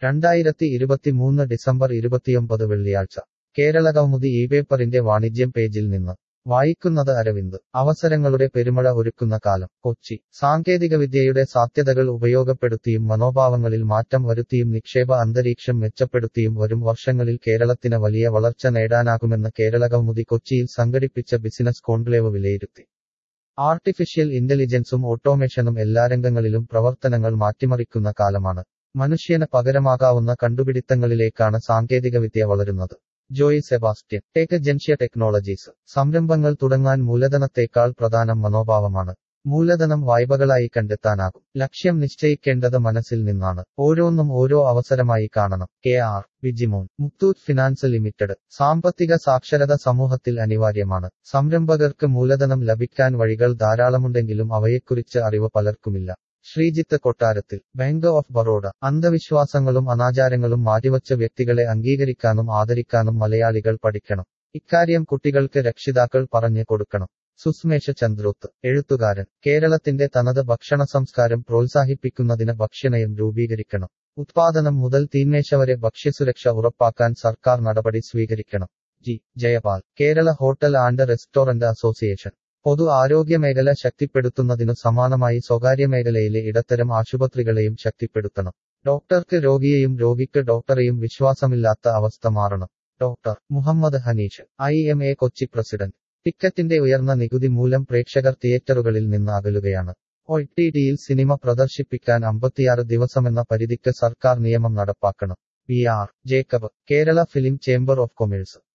രണ്ടായിരത്തി ഇരുപത്തിമൂന്ന് ഡിസംബർ ഇരുപത്തിയൊമ്പത് വെള്ളിയാഴ്ച കേരള കൗമുദി ഈ പേപ്പറിന്റെ വാണിജ്യം പേജിൽ നിന്ന് വായിക്കുന്നത് അരവിന്ദ് അവസരങ്ങളുടെ പെരുമഴ ഒരുക്കുന്ന കാലം കൊച്ചി സാങ്കേതികവിദ്യയുടെ സാധ്യതകൾ ഉപയോഗപ്പെടുത്തിയും മനോഭാവങ്ങളിൽ മാറ്റം വരുത്തിയും നിക്ഷേപ അന്തരീക്ഷം മെച്ചപ്പെടുത്തിയും വരും വർഷങ്ങളിൽ കേരളത്തിന് വലിയ വളർച്ച നേടാനാകുമെന്ന് കേരള കൗമുദി കൊച്ചിയിൽ സംഘടിപ്പിച്ച ബിസിനസ് കോൺക്ലേവ് വിലയിരുത്തി ആർട്ടിഫിഷ്യൽ ഇന്റലിജൻസും ഓട്ടോമേഷനും എല്ലാ രംഗങ്ങളിലും പ്രവർത്തനങ്ങൾ മാറ്റിമറിക്കുന്ന കാലമാണ് മനുഷ്യന് പകരമാകാവുന്ന കണ്ടുപിടിത്തങ്ങളിലേക്കാണ് സാങ്കേതികവിദ്യ വളരുന്നത് ജോയ് സെബാസ്റ്റ്യൻ ടേക്ക് ജൻഷ്യ ടെക്നോളജീസ് സംരംഭങ്ങൾ തുടങ്ങാൻ മൂലധനത്തേക്കാൾ പ്രധാനം മനോഭാവമാണ് മൂലധനം വായ്പകളായി കണ്ടെത്താനാകും ലക്ഷ്യം നിശ്ചയിക്കേണ്ടത് മനസ്സിൽ നിന്നാണ് ഓരോന്നും ഓരോ അവസരമായി കാണണം K R Vijimon Muthoot finance limited സാമ്പത്തിക സാക്ഷരത സമൂഹത്തിൽ അനിവാര്യമാണ് സംരംഭകർക്ക് മൂലധനം ലഭിക്കാൻ വഴികൾ ധാരാളമുണ്ടെങ്കിലും അവയെക്കുറിച്ച് അറിവ് പലർക്കുമില്ല ശ്രീജിത്ത് കൊട്ടാരത്തിൽ ബാങ്ക് ഓഫ് ബറോഡ അന്ധവിശ്വാസങ്ങളും അനാചാരങ്ങളും മാറ്റിവച്ച വ്യക്തികളെ അംഗീകരിക്കാനും ആദരിക്കാനും മലയാളികൾ പഠിക്കണം ഇക്കാര്യം കുട്ടികൾക്ക് രക്ഷിതാക്കൾ പറഞ്ഞു കൊടുക്കണം സുസ്മേഷ ചന്ദ്രോത്ത് എഴുത്തുകാരൻ കേരളത്തിന്റെ തനത് ഭക്ഷണ സംസ്കാരം പ്രോത്സാഹിപ്പിക്കുന്നതിന് ഭക്ഷ്യനയം രൂപീകരിക്കണം ഉത്പാദനം മുതൽ തീന്മേശ വരെ ഭക്ഷ്യസുരക്ഷ ഉറപ്പാക്കാൻ സർക്കാർ നടപടി സ്വീകരിക്കണം G Jayapal Kerala hotel and restaurant association പൊതു ആരോഗ്യമേഖല ശക്തിപ്പെടുത്തുന്നതിനു സമാനമായി സ്വകാര്യ മേഖലയിലെ ഇടത്തരം ആശുപത്രികളെയും ശക്തിപ്പെടുത്തണം ഡോക്ടർക്ക് രോഗിയെയും രോഗിക്ക് ഡോക്ടറെയും വിശ്വാസമില്ലാത്ത അവസ്ഥ മാറണം doctor Muhammad Haneesh I M A Kochi president ടിക്കറ്റിന്റെ ഉയർന്ന നികുതി മൂലം പ്രേക്ഷകർ തിയേറ്ററുകളിൽ നിന്ന് അകലുകയാണ് ഒ ടി ടിയിൽ സിനിമ പ്രദർശിപ്പിക്കാൻ അമ്പത്തിയാറ് ദിവസമെന്ന പരിധിക്ക് സർക്കാർ നിയമം നടപ്പാക്കണം P R Jacob Kerala film chamber of commerce